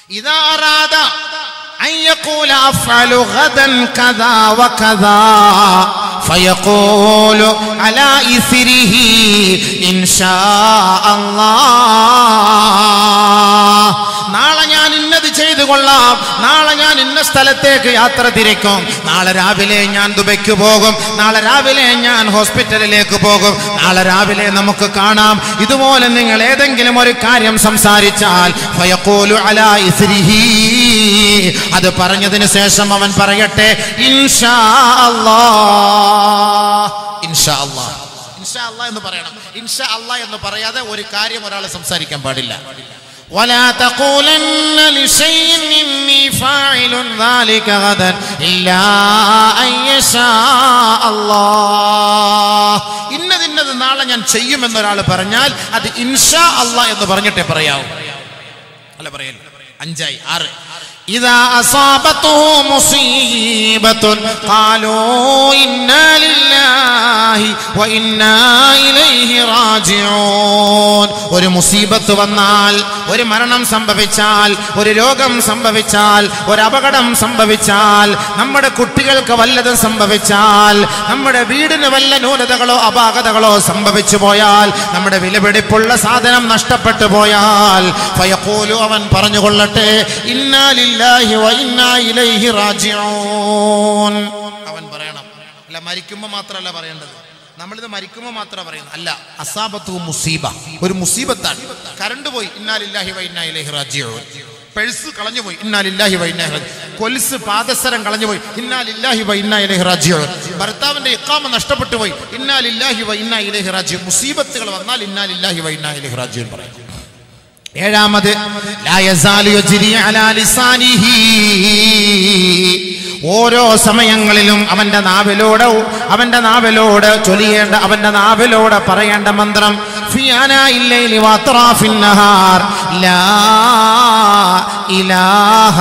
إذا أراد أن يقول أفعل غدا كذا وكذا فيقول على إثره إن شاء الله നാളെ ഞാൻ ഇന്നത് ചെയ്തു കൊള്ളാം നാളെ ഞാൻ ഇന്ന സ്ഥലത്തേക്ക് യാത്ര തിരിക്കും നാളെ രാവിലെ ഞാൻ ദുബൈക്ക് പോകും നാളെ രാവിലെ ഞാൻ ഹോസ്പിറ്റലിലേക്ക് പോകും നാളെ രാവിലെ നമുക്ക് കാണാം ഇതുപോലെ നിങ്ങൾ ഏതെങ്കിലും ഒരു കാര്യം സംസാരിച്ചാൽ ഫയഖൂലു അലാ ഇസ്രിഹി അത് പറഞ്ഞതിന് ശേഷം അവൻ പറയട്ടെ ഇൻഷാ അല്ലാഹ് ഇൻഷാ അല്ലാഹ് ഇൻഷാ അല്ലാഹ് എന്ന് പറയണം ഇൻഷാ അല്ലാഹ് എന്ന് പറയാതെ ഒരു കാര്യം ഒരാൾ സംസാരിക്കാൻ പാടില്ല ولا تقولن لشيء إني فاعل ذلك غدا إلا أن يشاء الله ഇന്നത് ഇന്നത് നാളെ ഞാൻ ചെയ്യുമെന്നൊരാൾ പറഞ്ഞാൽ അത് ഇൻഷാ അല്ലാ എന്ന് പറഞ്ഞിട്ടേ പറയാവൂ അല്ല പറയല്ല അഞ്ചായി ആറ് إذا أصابته مصيبة قالوا إنا لله وإنا إليه راجعون ഒരു മുസീബത്ത് വന്നാൽ ഒരു മരണം സംഭവിച്ചാൽ ഒരു രോഗം സംഭവിച്ചാൽ ഒരു അപകടം സംഭവിച്ചാൽ നമ്മുടെ കുട്ടികൾക്ക് വല്ലതും സംഭവിച്ചാൽ നമ്മുടെ വീടിന് വല്ല ന്യൂനതകളോ അപാകതകളോ സംഭവിച്ചു പോയാൽ നമ്മുടെ വിലപിടിപ്പുള്ള സാധനം നഷ്ടപ്പെട്ടു പോയാൽ ഫയഖൂലു അവൻ പറഞ്ഞുകൊള്ളട്ടെ ഇന്നാലില്ലാഹി വ ഇന്നാ ഇലൈഹി റാജിഊൻ അവൻ പറയണം അല്ല മരിക്കുമ്പോൾ മാത്രമല്ല പറയേണ്ടത് നമ്മളിത് മരിക്കുമ്പോൾ മാത്രമേ പറയുന്നത് അല്ല അസാബത്തു മുസീബ ഒരു മുസീബത്താണ് കറണ്ട് പോയി ഇന്നാലില്ലാഹി വ ഇന്നാ ഇലൈഹി റാജിഊൻ പെഴ്സ് കളഞ്ഞുപോയി ഇന്നാലില്ലാഹി വ ഇന്നാ ഇലൈഹി കൊൽസ് പാദസരം കളഞ്ഞുപോയി ഇന്നാലില്ലാഹി വ ഇന്നാ ഇലൈഹി റാജിഊൻ ഭർത്താവിന്റെ ഇഖാമ നഷ്ടപ്പെട്ടു പോയി ഇന്നാലില്ലാഹി വ ഇന്നാ ഇലൈഹി റാജിഊൻ മുസീബത്തുകൾ വന്നാൽ ഇന്നാലില്ലാഹി വ ഇന്നാ ഇലൈഹി റാജിഊൻ പറയും ഏഴാമത് ലാ യസാലു യജ്രി അലാ ലിസാനിഹി ഓരോ സമയങ്ങളിലും അവന്റെ നാവിലൂടെ അവന്റെ നാവിലൂടെ ചൊല്ലിയേണ്ട അവന്റെ നാവിലൂടെ പറയേണ്ട മന്ത്രം ഫിയാന ഇല്ലൈലി വഅത്റാഫിൻ നഹാർ ലാ ഇലാഹ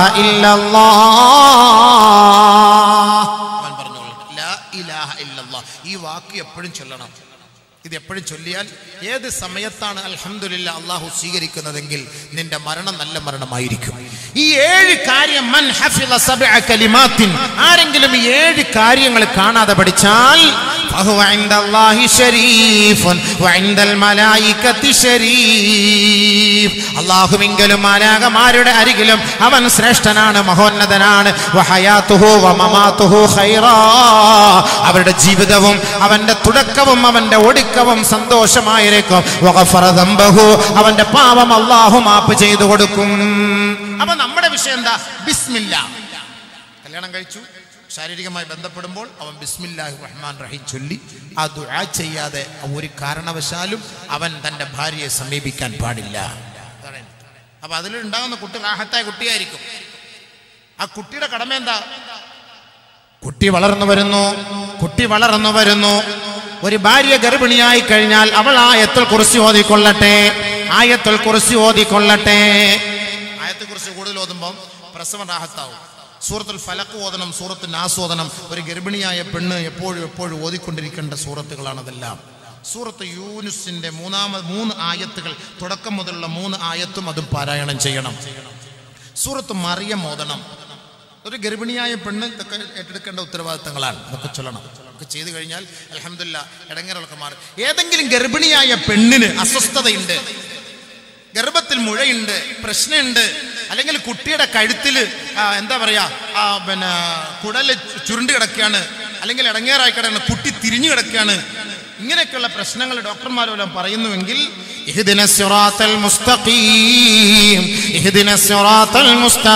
ഇല്ലല്ലാഹ് അവൻ പറഞ്ഞോളൂ ലാ ഇലാഹ ഇല്ലല്ലാഹ് ഈ വാക്ക് എപ്പോഴും ചൊല്ലണം ഇത് എപ്പോഴും ചൊല്ലിയാൽ ഏത് സമയത്താണ് അൽഹംദുലില്ല അള്ളാഹു സ്വീകരിക്കുന്നതെങ്കിൽ നിന്റെ മരണം നല്ല മരണമായിരിക്കും ഈ ഏഴ് കാര്യം മൻ ഹഫിള സബ്അ കലിമാത്തിൻ ആരെങ്കിലും ഈ ഏഴ് കാര്യങ്ങൾ കാണാതെ പഠിച്ചാൽ ഫഹുവ ഇൻദല്ലാഹി ശരീഫുൻ വഇൻദൽ മലായികത്തി ശരീഫ് അല്ലാഹുവിങ്കലും മാലാകമാരുടെ അരികിലും അവൻ ശ്രേഷ്ഠനാണ് മഹോന്നതനാണ് വഹയാതുഹു വമമാതുഹു ഖൈറാ അവരുടെ ജീവിതവും അവന്റെ തുടക്കവും അവന്റെ ഒടുക്കവും സന്തോഷമായിരിക്കും വഗഫറ ദംബഹു അവന്റെ പാപം അല്ലാഹു മാപ്പ് ചെയ്തു കൊടുക്കും അപ്പൊ നമ്മുടെ വിഷയം എന്താ ബിസ്മില്ല കല്യാണം കഴിച്ചു ശാരീരികമായി ബന്ധപ്പെടുമ്പോൾ അവൻ ബിസ്മില്ലാഹി റഹ്മാൻ റഹീം ചൊല്ലി ആ ദുആ ചെയ്യാതെ ഒരു കാരണവശാലും അവൻ തന്റെ ഭാര്യയെ സമീപിക്കാൻ പാടില്ല അതാണ്. അപ്പൊ അതിലുണ്ടാകുന്ന കുട്ടി റാഹത്തായ കുട്ടിയായിരിക്കും ആ കുട്ടിയുടെ കടമ എന്താ കുട്ടി വളർന്നു വരുന്നു കുട്ടി വളർന്നു വരുന്നു ഒരു ഭാര്യ ഗർഭിണിയായി കഴിഞ്ഞാൽ അവൾ ആയത്തിൽ കുറിച്ച് ഓതിക്കൊള്ളട്ടെ ആയത്തിൽ കുറിച്ച് ഓതിക്കൊള്ളട്ടെ ആയത്തെ കുറിച്ച് കൂടുതൽ ഓതുമ്പോൾ പ്രസവം റാഹത്താവും സൂറത്തുൽ ഫലക്ക് ഓതണം സൂറത്ത് നാസ് ഓതണം ഒരു ഗർഭിണിയായ പെണ്ണ് എപ്പോഴും എപ്പോഴും ഓതിക്കൊണ്ടിരിക്കേണ്ട സൂറത്തുകളാണ് അതെല്ലാം സൂറത്ത് യൂനുസിന്റെ മൂന്നാമത് മൂന്ന് ആയത്തുകൾ തുടക്കം മുതലുള്ള മൂന്ന് ആയത്തും അതും പാരായണം ചെയ്യണം സൂറത്ത് മറിയം ഓതണം ഒരു ഗർഭിണിയായ പെണ്ണ് ഇതൊക്കെ ഏറ്റെടുക്കേണ്ട ഉത്തരവാദിത്തങ്ങളാണ് ഇതൊക്കെ ചൊല്ലണം ഒക്കെ ചെയ്തു കഴിഞ്ഞാൽ അലഹമില്ല ഇടങ്ങറൊക്കെ മാറും ഏതെങ്കിലും ഗർഭിണിയായ പെണ്ണിന് അസ്വസ്ഥതയുണ്ട് ഗർഭത്തിൽ മുഴയുണ്ട് പ്രശ്നമുണ്ട് അല്ലെങ്കിൽ കുട്ടിയുടെ കഴുത്തിൽ എന്താ പറയാ ആ, പിന്നെ കുടല് ചുരുണ്ട് കിടക്കുകയാണ് അല്ലെങ്കിൽ ഇടങ്ങേറായി കിടക്കുകയാണ് കുട്ടി തിരിഞ്ഞു കിടക്കുകയാണ് ഇങ്ങനെയൊക്കെയുള്ള പ്രശ്നങ്ങൾ ഡോക്ടർമാരെല്ലാം പറയുന്നുവെങ്കിൽ ഇഹ്ദിന സിറാത്തൽ മുസ്തഖീം ഇഹ്ദിന സിറാത്തൽ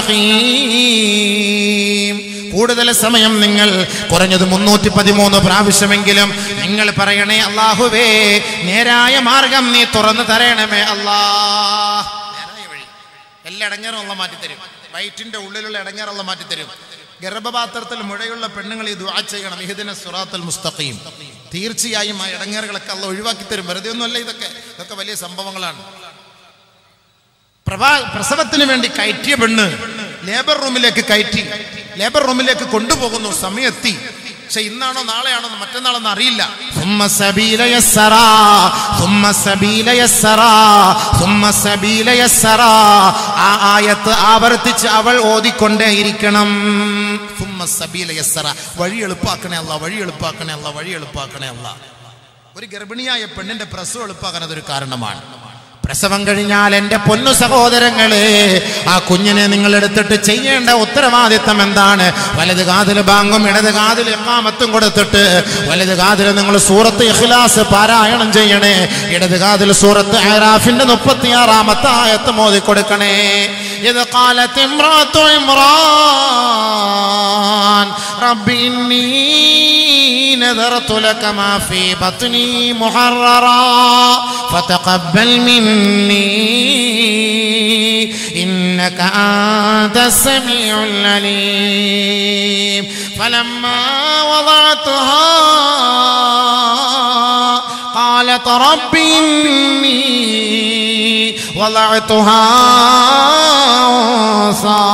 മുസ്തഖീം കൂടുതൽ സമയം നിങ്ങൾ കുറഞ്ഞത് മുന്നൂറ്റി പതിമൂന്ന് പ്രാവശ്യമെങ്കിലും നിങ്ങൾ പറയണേ അള്ളാഹുവേ നേരായ മാർഗം നീ തുറന്നു തരണമേ അല്ലാ നേരായ വഴി എല്ലാ ഇടങ്ങേറും ഉള്ള മാറ്റിത്തരും വയറ്റിന്റെ ഉള്ളിലുള്ള ഇടങ്ങേറുള്ള മാറ്റിത്തരും ഗർഭപാത്രത്തിൽ മുഴയുള്ള പെണ്ണുങ്ങൾ ഈ ദുആ ചെയ്യണം ഇഹദിന സുറാത്തുൽ മുസ്തഖീം തീർച്ചയായും ആ ഇടങ്ങേറുകളൊക്കെ അള്ള ഒഴിവാക്കി തരും വെറുതെ ഒന്നുമല്ല ഇതൊക്കെ ഇതൊക്കെ വലിയ സംഭവങ്ങളാണ് പ്രഭാ പ്രസവത്തിന് വേണ്ടി കയറ്റിയ പെണ്ണ് ലേബർ റൂമിലേക്ക് കയറ്റി ലേബർ റൂമിലേക്ക് കൊണ്ടുപോകുന്നു സമയത്തി പക്ഷെ ഇന്നാണോ നാളെയാണോ മറ്റന്നാളൊന്നും അറിയില്ല ثم السبيل يسرا ثم السبيل يسرا ثم السبيل يسرا ആ ആയത്ത് ആവർത്തിച്ച് അവൾ ഓതിക്കൊണ്ടേയിരിക്കണം സുമ്മ സബീല യസ്സറ വഴി എളുപ്പാക്കണേ അല്ല വഴി എളുപ്പാക്കണേ അല്ല വഴി എളുപ്പാക്കണേ അല്ല ഒരു ഗർഭിണിയായ പെണ്ണിന്റെ പ്രസവം എളുപ്പാക്കാൻ അതൊരു കാരണമാണ് പ്രസവം കഴിഞ്ഞാൽ എന്റെ പൊന്നു സഹോദരങ്ങളെ ആ കുഞ്ഞിനെ നിങ്ങൾ എടുത്തിട്ട് ചെയ്യേണ്ട ഉത്തരവാദിത്തം എന്താണ് വലത് കാതിൽ ബാങ്കും ഇടത് കാതിൽ എക്കാമത്തും കൊടുത്തിട്ട് വലത് കാതിൽ നിങ്ങൾ സൂറത്ത് ഇഖ്ലാസ് പാരായണം ചെയ്യണേ ഇടത് കാതിൽ സൂറത്ത് ആറാഫിന്റെ മുപ്പത്തിയാറാമത്തെ ആയത്ത് മോദി കൊടുക്കണേ ഇത് കാലത്ത് ഇമ്രാത്തു ഇമ്രാൻ റബ്ബി ഇന്നി نذرت لك ما في بطني محررا فتقبل مني إنك أنت السميع العليم فلما وضعتها قالت رب إني وضعتها أنثى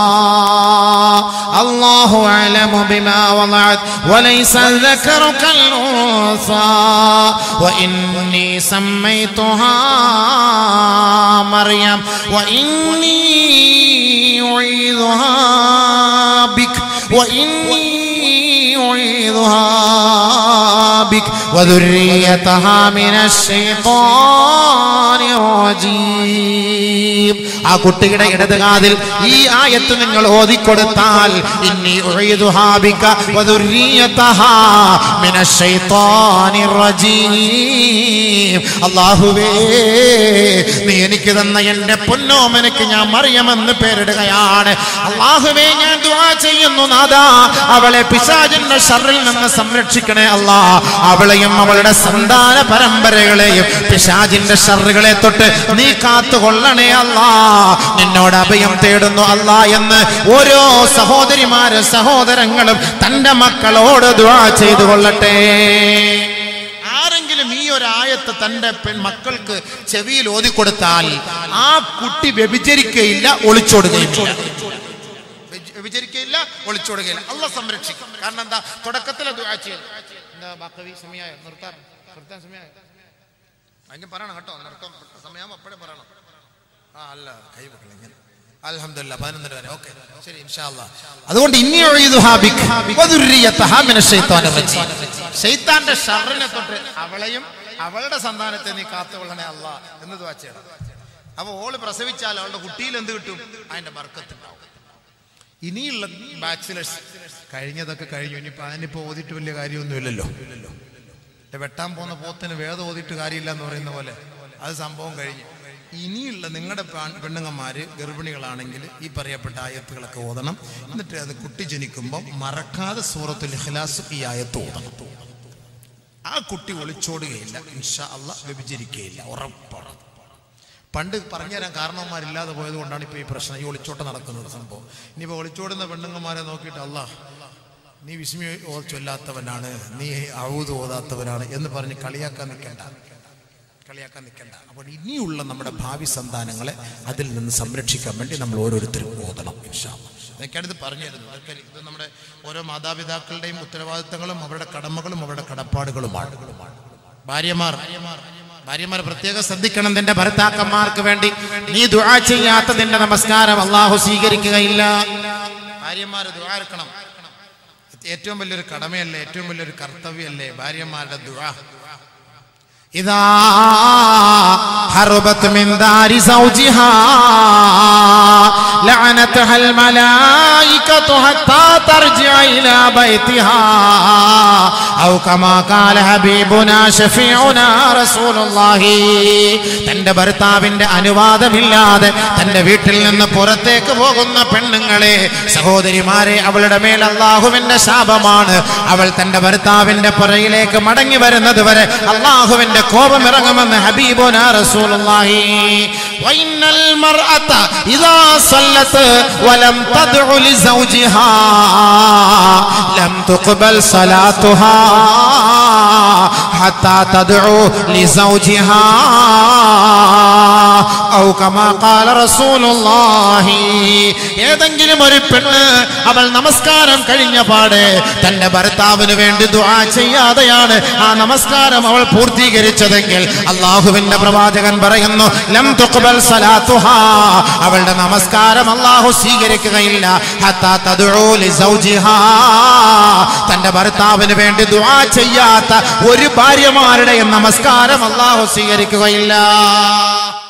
الله أعلم بما وضعت وليس الذكر كالأنثى وإني سميتها مريم وإني أعيذها بك وإني أعيذها بك وذريتها من الشيطان الرجيم ആ കുട്ടിയുടെ ഇടത് കാതിൽ ഈ ആയത്ത് നിങ്ങൾ ഓതിക്കൊടുത്താൽ ഇന്നി ഉഈദുഹാ ബിക വദുർരിയതഹാ മിനശ്ശൈത്വാനിർ റജീം അല്ലാഹുവേ നീ എനിക്ക് തന്ന എൻ്റെ പൊന്നോമനക്ക് ഞാൻ മറിയമെന്ന് പേരിടുകയാണ് അല്ലാഹുവേ ഞാൻ ദുആ ചെയ്യുന്നു നാദാ അവളെ പിശാചിന്റെ ഷറിൽ നിന്ന് സംരക്ഷിക്കണേ അല്ലാ അവളെയും അവളുടെ സന്താന പരമ്പരകളെയും പിശാചിന്റെ ഷറുകളെ തൊട്ട് നീ കാത്തുകൊള്ളണേ അല്ലാ നിന്നോട് അഭയം തേടുന്നു അല്ലാ എന്ന് ഓരോ സഹോദരിമാരും സഹോദരങ്ങളും തന്റെ മക്കളോട് ദുആ ചെയ്തു കൊള്ളട്ടെ ആരെങ്കിലും ഈ ഒരു ആയത്ത് തന്റെ പെൺ മക്കൾക്ക് ചെവിയിൽ ഓതിക്കൊടുത്താൽ ആ കുട്ടി വ്യഭിചരിക്കയില്ല ഒളിച്ചോടുകയില്ല വ്യഭി- വ്യഭിചരിക്കയില്ല ഒളിച്ചോടുകയില്ല അല്ല സംരക്ഷിക്കും കാരണം എന്താ തുടക്കത്തിലെ ദുആ ചെയ്തു എന്താ ബാക്കവി സമയമായോ നിർത്താൻ നിർത്താൻ സമയമായോ അതിന് പറയണം കേട്ടോ നിർത്താൻ സമയമാകുമ്പോൾ അപ്പോഴേ പറയണം ആ അല്ല കൈ വെക്കണം ഇങ്ങനെ അൽഹംദുലില്ലാ പതിനൊന്നര വരെ ഓക്കെ ശരി ഇൻഷാ അല്ലാ അതുകൊണ്ട് ഇന്നി ഉഈദുഹാ ബിക വദുർരിയതഹാ മിനശ്ശൈത്വാനിർ റജീം ശൈത്താന്റെ ഷറിനെ തൊട്ട് അവളെയും അവളുടെ സന്താനത്തെ നീ കാത്തുകൊള്ളണേ അല്ല എന്ന് ദുആ ചെയ്യണം അപ്പൊ ഓള് പ്രസവിച്ചാൽ അവളുടെ കുട്ടിയിൽ എന്ത് കിട്ടും അതിന്റെ ബർക്കത്തുണ്ടാവും ഇനിയുള്ള ബാച്ചിലേഴ്സ് കഴിഞ്ഞതൊക്കെ കഴിഞ്ഞു ഇനിയിപ്പോ അതിനിപ്പോ ഓതിട്ട് വലിയ കാര്യമൊന്നുമില്ലല്ലോ മറ്റേ വെട്ടാൻ പോകുന്ന പോത്തിന് വേദം ഓതിട്ട് കാര്യമില്ല എന്ന് പറയുന്ന പോലെ അത് സംഭവം കഴിഞ്ഞു ഇനിയുള്ള നിങ്ങളുടെ പെണ്ണുങ്ങന്മാര് ഗർഭിണികളാണെങ്കിൽ ഈ പറയപ്പെട്ട ആയത്തുകളൊക്കെ ഓതണം എന്നിട്ട് അത് കുട്ടി ജനിക്കുമ്പോൾ മറക്കാതെ സൂറത്തുൽ ഇഖ്ലാസ് ഈ ആയത്ത് ഓതണം ആ കുട്ടി ഒളിച്ചോടുകയില്ല ഇൻഷാ അല്ല വ്യഭിചരിക്കുകയില്ല ഉറപ്പാണ് പണ്ട് പറഞ്ഞുതരാൻ കാരണവന്മാരില്ലാതെ പോയത് കൊണ്ടാണ് ഇപ്പോൾ ഈ പ്രശ്നം ഈ ഒളിച്ചോട്ടം നടക്കുന്നത് സംഭവം ഇനിയിപ്പോൾ ഒളിച്ചോടുന്ന പെണ്ണുങ്ങന്മാരെ നോക്കിയിട്ട് അല്ല നീ വിസ്മി ഓ ചൊല്ലാത്തവനാണ് നീ ഔത് ഓതാത്തവനാണ് എന്ന് പറഞ്ഞ് കളിയാക്കാൻ നിൽക്കേണ്ട കളിയാക്കാൻ നിൽക്കേണ്ട അപ്പോൾ ഇനിയുള്ള നമ്മുടെ ഭാവി സന്താനങ്ങളെ അതിൽ നിന്ന് സംരക്ഷിക്കാൻ വേണ്ടി നമ്മൾ ഓരോരുത്തരും ഓതണം ഇൻഷാ അല്ലാ. അതൊക്കെയാണ് ഇത് പറഞ്ഞു തരുന്നത് ഇതൊക്കെ ഇത് നമ്മുടെ ഓരോ മാതാപിതാക്കളുടെയും ഉത്തരവാദിത്തങ്ങളും അവരുടെ കടമകളും അവരുടെ കടപ്പാടുകളുമാണ് ഭാര്യമാർ ഭാര്യമാർ പ്രത്യേകം ശ്രദ്ധിക്കണം നിന്റെ ഭർത്താക്കന്മാർക്ക് വേണ്ടി നീ ദുആ ചെയ്യാത്ത നിന്റെ നമസ്കാരം അള്ളാഹു സ്വീകരിക്കുകയില്ല ഭാര്യമാർ ദ്വാരക്കണം ഏറ്റവും വലിയൊരു കടമയല്ലേ ഏറ്റവും വലിയൊരു കർത്തവ്യമല്ലേ ഭാര്യമാരുടെ ദുആ إذا هربت من دار زوجها لعنتها الملائكة حتى ترجع إلى بيتها أو كما قال حبيبنا شفيعنا رسول الله തന്റെ ഭർത്താവിന്റെ അനുവാദമില്ലാതെ തന്റെ വീട്ടിൽ നിന്ന് പുറത്തേക്ക് പോകുന്ന പെണ്ണുങ്ങളെ സഹോദരിമാരെ അവളുടെ മേൽ അള്ളാഹുവിന്റെ ശാപമാണ് അവൾ തന്റെ ഭർത്താവിന്റെ പുറയിലേക്ക് മടങ്ങി വരുന്നത് വരെ അള്ളാഹുവിന്റെ കോപം ഇറങ്ങുമെന്ന് ഹബീബുന റസൂലുള്ളാഹി വൈന്നൽ മർഅത ഇദാ സല്ലത്ത് വലം തദ്ഉ ലിസൗജിഹാ ലം തുഖ്ബൽ സലാത്തുഹാ حتى تدعو لزوجها أو كما قال رسول الله ഏതെങ്കിലും ഒരു പെണ്ണ് അവൾ നമസ്കാരം കഴിഞ്ഞ പാടെ തന്റെ ഭർത്താവിന് വേണ്ടി ദുആ ചെയ്യാതെയാണ് ആ നമസ്കാരം അവൾ പൂർത്തീകരിച്ചതെങ്കിൽ അള്ളാഹുവിന്റെ പ്രവാചകൻ പറയുന്നു ലം തുഖ്ബൽ സലാത്തുഹാ അവളുടെ നമസ്കാരം അള്ളാഹു സ്വീകരിക്കുകയില്ല ഹത്താ തദ്ഉ ലിസൗജിഹാ തന്റെ ഭർത്താവിന് വേണ്ടി ദുആ ചെയ്യാത്ത ഒരു ഭാര്യമാരുടെ നമസ്കാരം അള്ളാഹു സ്വീകരിക്കുകയില്ല